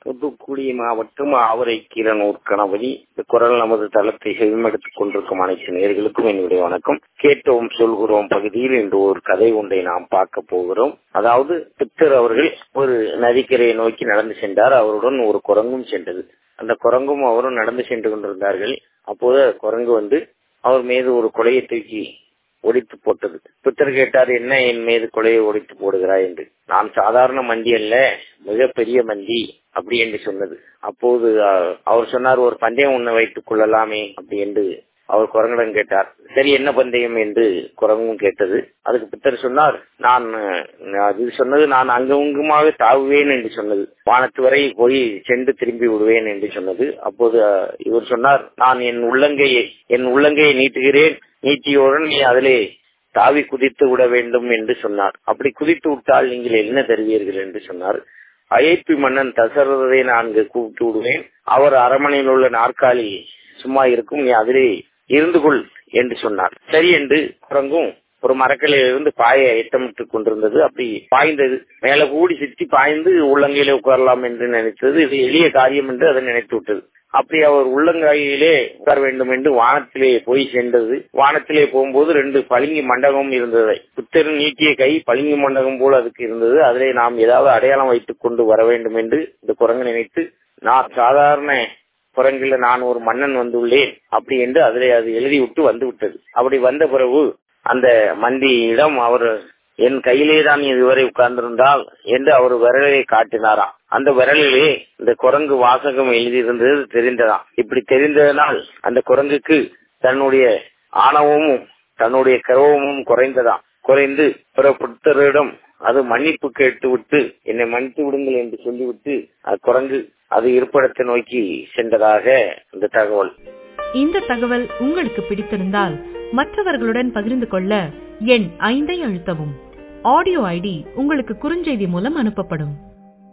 தூத்துக்குடி மாவட்டம் ஆவரை கீரனூர் கணபதி இந்த குரல் நமது தளத்தை செவிமடுத்துக் கொண்டிருக்கும் அனைத்து நேர்களுக்கும் என்னுடைய வணக்கம் கேட்டோம் சொல்கிறோம் பகுதியில் இன்று ஒரு கதை ஒன்றை நாம் பார்க்க போகிறோம் அதாவது பித்தர் அவர்கள் ஒரு நதிக்கரையை நோக்கி நடந்து சென்றார் அவருடன் ஒரு குரங்கும் சென்றது அந்த குரங்கும் அவரும் நடந்து சென்று கொண்டிருந்தார்கள் அப்போது குரங்கு வந்து அவர் மீது ஒரு கொலையை தூக்கி ஒடித்து போட்டது பித்தர் கேட்டார் என்ன என் மீது கொலையை ஒடித்து போடுகிறாய் என்று நான் சாதாரண மந்தி அல்ல மிகப்பெரிய மந்தி அப்படி என்று சொன்னது அப்போது அவர் சொன்னார் ஒரு பந்தயம் உன்னை வைத்துக் கொள்ளலாமே அப்படி என்று அவர் குரங்கிடம் கேட்டார் சரி என்ன பந்தயம் என்று குரங்கும் கேட்டது அதுக்கு பித்தர் சொன்னார் நான் அது சொன்னது நான் அங்குமாக தாவுவேன் என்று சொன்னது வானத்து வரை போய் சென்று திரும்பி விடுவேன் என்று சொன்னது அப்போது இவர் சொன்னார் நான் என் உள்ளங்கையை என் உள்ளங்கையை நீட்டுகிறேன் நீட்டியவுடன் நீ அதிலே தாவி குதித்து விட வேண்டும் என்று சொன்னார் அப்படி குதித்து விட்டால் நீங்கள் என்ன தருவீர்கள் என்று சொன்னார் அயற்பி மன்னன் தசரதை நான் கூப்பிட்டு விடுவேன் அவர் அரமனையில் உள்ள நாற்காலி சும்மா இருக்கும் நீ அதிலே இருந்து கொள் என்று சொன்னார் சரி என்று குரங்கும் ஒரு மரக்கலையில இருந்து பாய எட்டமிட்டுக் கொண்டிருந்தது அப்படி பாய்ந்தது மேல கூடி சுற்றி பாய்ந்து உள்ளங்கையில உட்காரலாம் என்று நினைத்தது இது எளிய காரியம் என்று அதை நினைத்து விட்டது அப்படி அவர் உள்ளங்காயிலே உட்கார வேண்டும் என்று வானத்திலே போய் சென்றது வானத்திலே போகும்போது ரெண்டு பளிங்கு மண்டபம் இருந்தது புத்தர் நீட்டிய கை பளிங்கு மண்டபம் போல அதுக்கு இருந்தது அதிலே நாம் ஏதாவது அடையாளம் வைத்துக் கொண்டு வர வேண்டும் என்று இந்த குரங்கு நினைத்து நான் சாதாரண குரங்கில நான் ஒரு மன்னன் வந்துள்ளேன் அப்படி என்று அதிலே அது எழுதி விட்டு வந்து விட்டது அப்படி வந்த பிறகு அந்த மந்தியிடம் அவர் என் கையிலே தான் இதுவரை உட்கார்ந்திருந்தால் என்று அவர் விரலை காட்டினாராம் அந்த விரலிலே இந்த குரங்கு வாசகம் எழுதியிருந்தது தெரிந்ததாம் இப்படி தெரிந்ததனால் அந்த குரங்குக்கு தன்னுடைய ஆணவமும் தன்னுடைய கர்வமும் குறைந்ததாம் குறைந்து பிற புத்தரிடம் அது மன்னிப்பு கேட்டு விட்டு என்னை மன்னித்து விடுங்கள் என்று சொல்லிவிட்டு குரங்கு அது இருப்பிடத்தை நோக்கி சென்றதாக இந்த தகவல் இந்த தகவல் உங்களுக்கு பிடித்திருந்தால் மற்றவர்களுடன் பகிர்ந்து கொள்ள எண் ஐந்தை அழுத்தவும் ஆடியோ ஐடி உங்களுக்கு குறுஞ்செய்தி மூலம் அனுப்பப்படும்